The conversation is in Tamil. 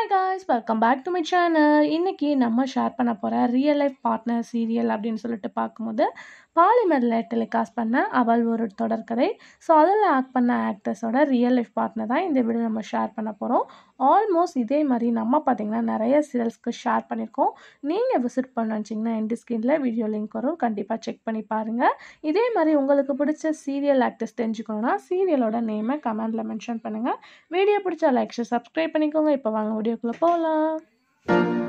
hi guys welcome back to my channel இன்னைக்கு நம்ம ஷேர் பண்ண போகிற ரியல் லைஃப் பார்ட்னர் சீரியல் அப்படின்னு சொல்லிட்டு பார்க்கும்போது பாலிமரில் டெலிகாஸ்ட் பண்ண அவள் ஒரு தொடர்கதை ஸோ அதில் ஆக்ட் பண்ண ஆக்டர்ஸோட ரியல் லைஃப் பார்ட்னர் தான் இந்த வீடியோ நம்ம ஷேர் பண்ண போகிறோம் ஆல்மோஸ்ட் இதே மாதிரி நம்ம பார்த்திங்கன்னா நிறைய சீரியல்ஸ்க்கு ஷேர் பண்ணியிருக்கோம் நீங்கள் விசிட் பண்ண வச்சிங்கன்னா எண்டு ஸ்க்ரீனில் வீடியோ லிங்க் வரும் கண்டிப்பாக செக் பண்ணி பாருங்கள் இதே மாதிரி உங்களுக்கு பிடிச்ச சீரியல் ஆக்டர்ஸ் தெரிஞ்சுக்கணுன்னா சீரியலோட நேமை கமெண்டில் மென்ஷன் பண்ணுங்கள் வீடியோ பிடிச்சா லைக் சப்ஸ்கிரைப் பண்ணிக்கோங்க இப்போ வாங்க வீடியோக்குள்ளே போகலாம்